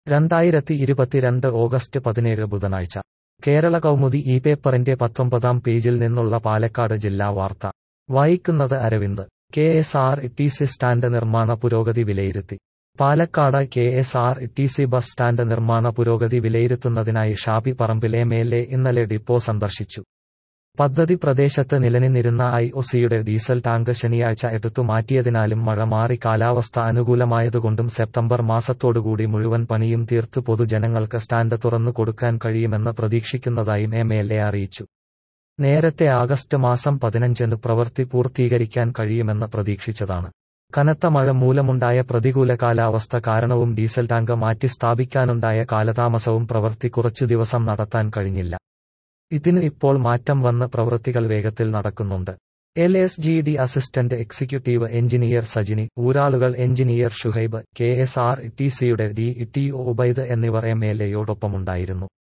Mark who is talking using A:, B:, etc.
A: രണ്ടായിരത്തി ഇരുപത്തിരണ്ട് ഓഗസ്റ്റ് പതിനേഴ് ബുധനാഴ്ച കേരള കൗമുദി ഈ പേപ്പറിന്റെ പത്തൊമ്പതാം പേജിൽ നിന്നുള്ള പാലക്കാട് ജില്ലാ വാർത്ത വായിക്കുന്നത് Aravind K S R T C stand നിർമ്മാണ പുരോഗതി വിലയിരുത്തി Palakkad K S R T C bus stand നിർമ്മാണ പുരോഗതി വിലയിരുത്തുന്നതിനായി Shabi Parambil M L A ഇന്നലെ ഡിപ്പോ സന്ദർശിച്ചു പദ്ധതി പ്രദേശത്ത് നിലനിന്നിരുന്ന ഐ ഒസിയുടെ ഡീസൽ ടാങ്ക് ശനിയാഴ്ച എടുത്തു മാറ്റിയതിനാലും മഴ മാറി കാലാവസ്ഥ അനുകൂലമായതുകൊണ്ടും സെപ്റ്റംബർ മാസത്തോടുകൂടി മുഴുവൻ പണിയും തീർത്ത് പൊതുജനങ്ങൾക്ക് സ്റ്റാൻഡ് തുറന്നു കൊടുക്കാൻ കഴിയുമെന്ന് പ്രതീക്ഷിക്കുന്നതായും എം എൽ എ അറിയിച്ചു നേരത്തെ ആഗസ്റ്റ് മാസം പതിനഞ്ചിന് പ്രവൃത്തി പൂർത്തീകരിക്കാൻ കഴിയുമെന്ന് പ്രതീക്ഷിച്ചതാണ് കനത്ത മഴ മൂലമുണ്ടായ പ്രതികൂല കാലാവസ്ഥ കാരണവും ഡീസൽ ടാങ്ക് മാറ്റി സ്ഥാപിക്കാനുണ്ടായ കാലതാമസവും പ്രവൃത്തി കുറച്ചു ദിവസം നടത്താൻ കഴിഞ്ഞില്ല ഇതിന് ഇപ്പോൾ മാറ്റം വന്ന് പ്രവൃത്തികൾ വേഗത്തിൽ നടക്കുന്നുണ്ട് L S G D assistant executive engineer Sajini ഊരാളുകൾ engineer Shuhaib K S R T സിയുടെ ഡി ടി ഒ ഉബൈദ് എന്നിവർ എം എൽ എയോടൊപ്പമുണ്ടായിരുന്നു